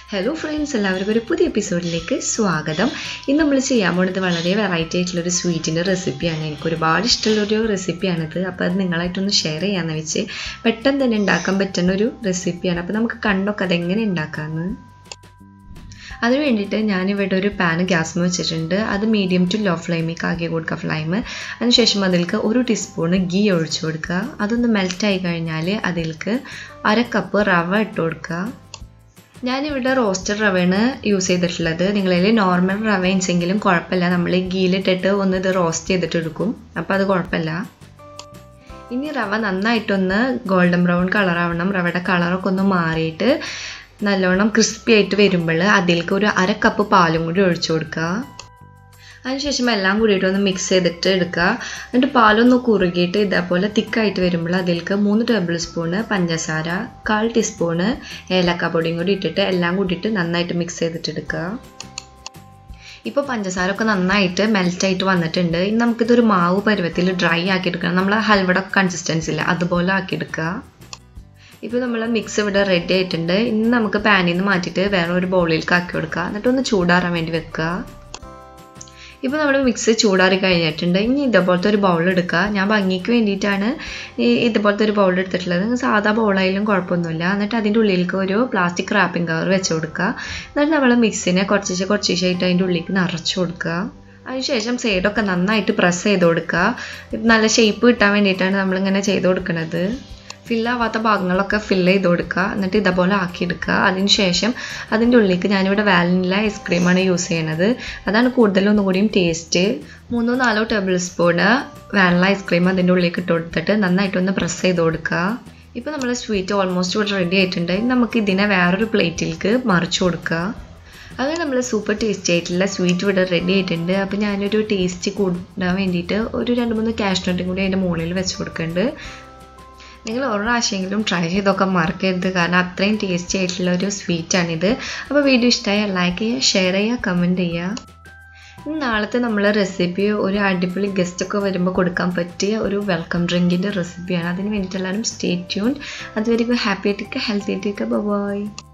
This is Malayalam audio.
ഹലോ ഫ്രണ്ട്സ് എല്ലാവർക്കും ഒരു പുതിയ എപ്പിസോഡിലേക്ക് സ്വാഗതം ഇന്ന് നമ്മൾ ചെയ്യാൻ പോകുന്നത് വളരെ വെറൈറ്റി ആയിട്ടുള്ളൊരു സ്വീറ്റിൻ്റെ റെസിപ്പിയാണ് എനിക്ക് ഒരുപാട് ഇഷ്ടമുള്ളൊരു റെസിപ്പിയാണിത് അപ്പോൾ അത് നിങ്ങളായിട്ടൊന്ന് ഷെയർ ചെയ്യാമെന്ന് വെച്ച് പെട്ടെന്ന് തന്നെ ഉണ്ടാക്കാൻ പറ്റുന്ന ഒരു റെസിപ്പിയാണ് അപ്പോൾ നമുക്ക് കണ്ടൊക്കെ അതെങ്ങനെ ഉണ്ടാക്കാമെന്ന് അതിന് വേണ്ടിയിട്ട് ഞാനിവിടെ ഒരു പാൻ ഗ്യാസ് വെച്ചിട്ടുണ്ട് അത് മീഡിയം ടു ലോ ഫ്ലെയിമിലേക്ക് ആക്കി കൊടുക്കുക ഫ്ലെയിം അതിനുശേഷം അതിലേക്ക് ഒരു ടീസ്പൂണ് ഗീ ഒഴിച്ചു കൊടുക്കുക അതൊന്ന് മെൽറ്റായി കഴിഞ്ഞാൽ അതിലേക്ക് അര കപ്പ് റവ ഇട്ട് കൊടുക്കുക ഞാനിവിടെ റോസ്റ്റഡ് റവയാണ് യൂസ് ചെയ്തിട്ടുള്ളത് നിങ്ങളിൽ നോർമൽ റവ വെച്ചെങ്കിലും കുഴപ്പമില്ല നമ്മൾ ഗീലിട്ടിട്ട് ഒന്ന് ഇത് റോസ്റ്റ് ചെയ്തിട്ട് എടുക്കും അപ്പോൾ അത് കുഴപ്പമില്ല ഇനി റവ നന്നായിട്ടൊന്ന് ഗോൾഡൻ ബ്രൗൺ കളറാവണം റവയുടെ കളറൊക്കെ ഒന്ന് മാറിയിട്ട് നല്ലോണം ക്രിസ്പി ആയിട്ട് വരുമ്പോൾ അതിലേക്ക് ഒരു അര കപ്പ് പാലും കൂടി ഒഴിച്ചു കൊടുക്കുക അതിനുശേഷം എല്ലാം കൂടിയിട്ട് ഒന്ന് മിക്സ് ചെയ്തിട്ട് എടുക്കുക എന്നിട്ട് പാലൊന്ന് കുറുകിയിട്ട് ഇതേപോലെ തിക്കായിട്ട് വരുമ്പോൾ അതിലേക്ക് മൂന്ന് ടേബിൾ സ്പൂണ് പഞ്ചസാര കാൽ ടീസ്പൂണ് ഏലക്ക പൊടിയും കൂടി ഇട്ടിട്ട് എല്ലാം കൂടിയിട്ട് നന്നായിട്ട് മിക്സ് ചെയ്തിട്ട് എടുക്കുക ഇപ്പോൾ പഞ്ചസാര ഒക്കെ നന്നായിട്ട് മെൽറ്റായിട്ട് വന്നിട്ടുണ്ട് ഇനി നമുക്കിതൊരു മാവ് പരുവത്തിൽ ഡ്രൈ ആക്കി എടുക്കണം നമ്മൾ ഹൽവയുടെ കൺസിസ്റ്റൻസി ഇല്ല അതുപോലെ ആക്കിയെടുക്കുക ഇപ്പോൾ നമ്മൾ മിക്സ് ഇവിടെ റെഡി ആയിട്ടുണ്ട് ഇനി നമുക്ക് പാനിൽ നിന്ന് മാറ്റിയിട്ട് വേറെ ഒരു ബൗളിലേക്ക് ആക്കി കൊടുക്കുക എന്നിട്ട് ഒന്ന് ചൂടാറാൻ വേണ്ടി വെക്കുക ഇപ്പോൾ നമ്മൾ മിക്സ് ചൂടാറി കഴിഞ്ഞിട്ടുണ്ട് ഇനി ഇതേപോലത്തെ ഒരു ബൗൾ എടുക്കുക ഞാൻ ഭംഗിക്ക് വേണ്ടിയിട്ടാണ് ഈ ഇതുപോലത്തെ ഒരു ബൗൾ എടുത്തിട്ടുള്ളത് സാധാ ബൗളായാലും കുഴപ്പമൊന്നുമില്ല എന്നിട്ട് അതിൻ്റെ ഉള്ളിലേക്ക് ഒരു പ്ലാസ്റ്റിക് റാപ്പിംഗ് കവർ വെച്ച് കൊടുക്കുക എന്നിട്ട് നമ്മൾ മിക്സിനെ കുറച്ച് കുറച്ചായിട്ട് അതിൻ്റെ ഉള്ളിലേക്ക് നിറച്ച് കൊടുക്കുക അതിനുശേഷം സൈഡൊക്കെ നന്നായിട്ട് പ്രസ് ചെയ്ത് കൊടുക്കുക നല്ല ഷേപ്പ് കിട്ടാൻ വേണ്ടിയിട്ടാണ് നമ്മളിങ്ങനെ ചെയ്ത് കൊടുക്കുന്നത് ഫില്ലാവാത്ത ഭാഗങ്ങളൊക്കെ ഫില്ല് ചെയ്ത് കൊടുക്കുക എന്നിട്ട് ഇതേപോലെ ആക്കിയെടുക്കുക അതിനുശേഷം അതിൻ്റെ ഉള്ളിലേക്ക് ഞാനിവിടെ വാനില ഐസ്ക്രീമാണ് യൂസ് ചെയ്യണത് അതാണ് കൂടുതലും ഒന്നുകൂടിയും ടേസ്റ്റ് മൂന്നോ നാലോ ടേബിൾ സ്പൂണ് വാനില ഐസ്ക്രീം അതിൻ്റെ ഉള്ളിലേക്ക് ഇട്ട് കൊടുത്തിട്ട് നന്നായിട്ടൊന്ന് പ്രസ് ചെയ്ത് കൊടുക്കുക ഇപ്പോൾ നമ്മൾ സ്വീറ്റ് ഓൾമോസ്റ്റ് ഇവിടെ റെഡി ആയിട്ടുണ്ട് നമുക്ക് ഇതിനെ വേറൊരു പ്ലേറ്റിലേക്ക് മറിച്ച് കൊടുക്കുക അങ്ങനെ നമ്മൾ സൂപ്പർ ടേസ്റ്റി ആയിട്ടുള്ള സ്വീറ്റ് ഇവിടെ റെഡി ആയിട്ടുണ്ട് അപ്പോൾ ഞാനൊരു ടേസ്റ്റ് കൂടാൻ വേണ്ടിയിട്ട് ഒരു രണ്ട് മൂന്ന് ക്യാഷ് നട്ടും കൂടി അതിൻ്റെ മുകളിൽ വെച്ച് കൊടുക്കുന്നുണ്ട് നിങ്ങൾ ഒരു പ്രാവശ്യമെങ്കിലും ട്രൈ ചെയ്തൊക്കെ മറക്കരുത് കാരണം അത്രയും ടേസ്റ്റി ആയിട്ടുള്ള ഒരു സ്വീറ്റാണിത് അപ്പോൾ വീഡിയോ ഇഷ്ടമായാൽ ലൈക്ക് ചെയ്യുക ഷെയർ ചെയ്യുക കമൻറ്റ് ചെയ്യുക നാളത്തെ നമ്മളെ റെസിപ്പി ഒരു അടിപൊളി ഗസ്റ്റൊക്കെ വരുമ്പോൾ കൊടുക്കാൻ പറ്റിയ ഒരു വെൽക്കം ഡ്രിങ്കിൻ്റെ റെസിപ്പിയാണ് അതിന് വേണ്ടിയിട്ട് എല്ലാവരും സ്റ്റേ ട്യൂൺ അതുവരെയും ഹാപ്പി ആയിട്ടിരിക്കുക ഹെൽത്തി ആയിട്ടിരിക്കുക ബൈ